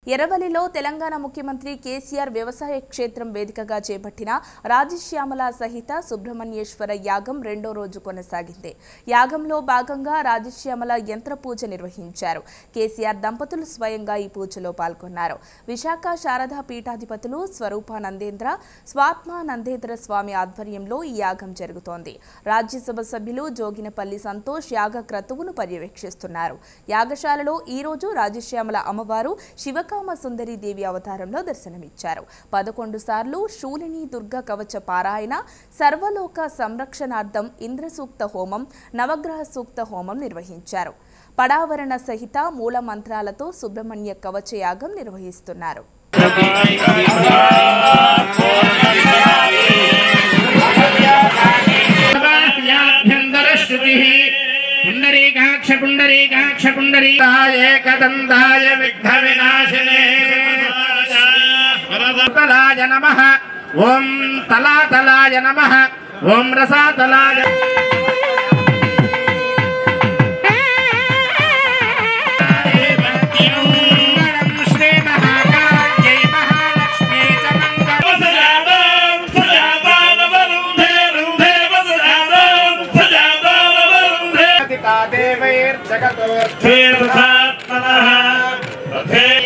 ఎర్రవల్లిలో తెలంగాణ ముఖ్యమంత్రి కేసీఆర్ వ్యవసాయ క్షేత్రం వేదికగా చేపట్టిన రాజశ్యామల సహిత సుబ్రహ్మణ్యేశ్వర యాగం రెండో రోజు కొనసాగింది యాగంలో భాగంగా రాజశ్యామల యంత్ర పూజ నిర్వహించారు కేసీఆర్ దంపతులు స్వయంగా ఈ పూజలో పాల్గొన్నారు విశాఖ శారదా పీఠాధిపతులు స్వరూపానందేంద్ర స్వాత్మానందేంద్ర స్వామి ఆధ్వర్యంలో ఈ యాగం జరుగుతోంది రాజ్యసభ సభ్యులు జోగినపల్లి సంతోష్ యాగ క్రతువును పర్యవేక్షిస్తున్నారు యాగశాలలో ఈ రోజు రాజశ్యామల అమ్మవారు శివకామ సుందరి దేవి అవతారంలో దర్శనమిచ్చారు పదకొండు సార్లు శూలిని దుర్గ కవచ పారాయణ సర్వలోక సంరక్షణార్థం ఇంద్రసూక్త హోమం నవగ్రహ సూక్త హోమం నిర్వహించారు పడావరణ సహిత మూల మంత్రాలతో సుబ్రహ్మణ్య కవచ యాగం నిర్వహిస్తున్నారు ्याभ्यन्तरश्रुतिः पुण्डरीकाक्ष पुण्डरीकाक्ष पुण्डरीकाय एकदन्ताय विघ्नविनाशिने तलाय नमः ॐ तलातलाय नमः ॐ रसातलाय मङ्गलं श्रीमहाकाल्यै महालक्ष्मी च मङ्गलम् देवैर्जगतोऽर्थे